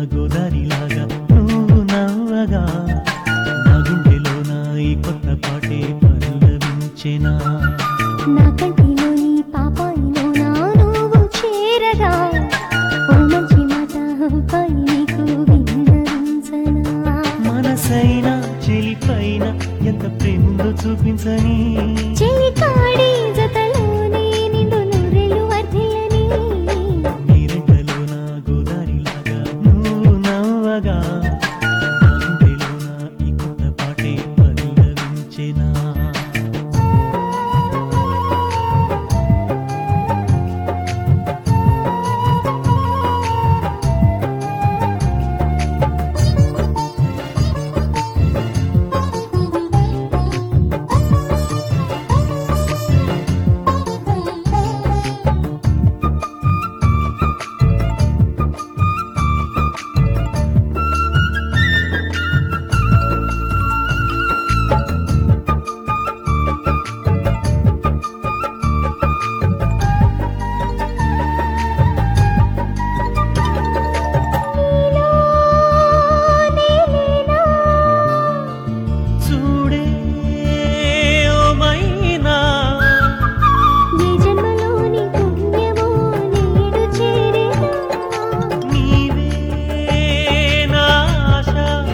గోదారిలాగా నువ్వు నవ్వగా నా గుండెలోన ఈ కొత్త పాటే పల్లవించెనా నా కంటిలోని పాపాయిలోనా నువ్వు చేరగా ఓ మంచి మాట పై నీకు విన్నవించనా మనసైన చెలిపైన ఎంత ప్రేముందో చూపించని చెలికాడి జతలోనే నిండు నూరెలు వర్ధిల్లని నీరెండలోన గోదారిలాగా నువ్వు నవ్వగా నా గుండెలోన ఈ కొత్త పాటే పల్లవించెనా చూడే ఓ మైనా ఈ జన్మలోని పుణ్యమో నేడు చేరేనా నీవే నా ఆశ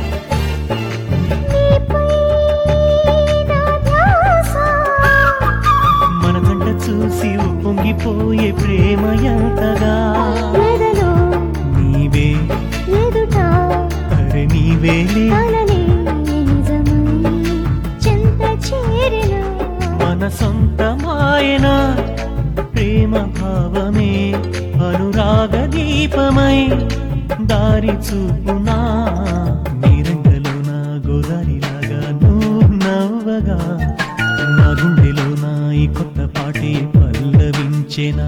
నీపై నా ధ్యాస మన కంట చూసి పొంగిపోయే ప్రేమ ఎంతగా ఎదలో నీవే ఎదుట అరే నీవేలే కలలే నిజమై చెంత చేరిన మన సొంతమాయన ప్రేమ భావమే అనురాగ దీపమై దారి చూపునా నీరంగలోన గోదారిలాగా నువ్వు నవ్వగా నా గుండెలోన ఈ కొత్త పాటే పల్లవించెనా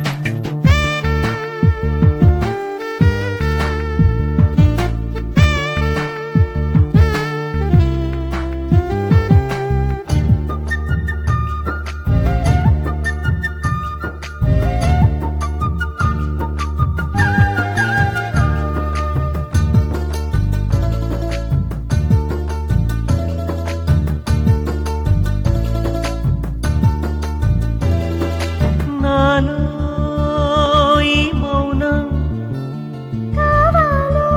నాలో ఈ మౌనం కావాలో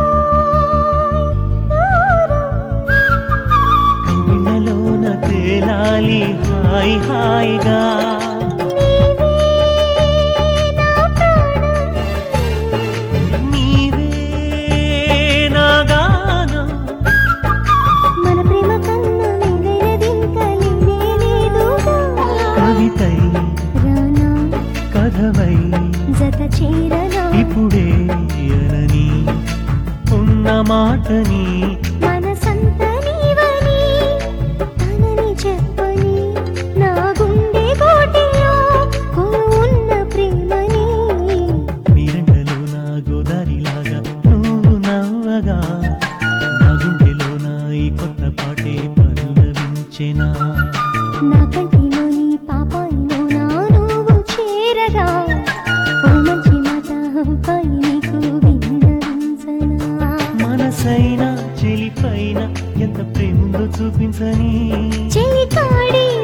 కవినలోన తేలాలి హాయి హాయిగా నీవే నా గానం మన ప్రేమ కన్నా వేరైనదింక లేనే లేదుగా కవితై రానా కథవై జత చేరనా ఇప్పుడే అనని ఉన్న మాటని మనసంత నీవని తనని చెప్పని నా గుండె కోటిలో ఉన్న ప్రేమని నీరంగలో నా గోదారిలాగా నువ్వు నవ్వగా నా గుండెలోన ఈ కొత్త పాటే పల్లవించెనా నా కంటిలోని పాపాయిలోనా నువ్వు చేరగా ఓ మంచి మాట పై నీకు విన్నవించనా మనసైన చెలిపైన ఎంత ప్రేముందో చూపించని చెలికాడి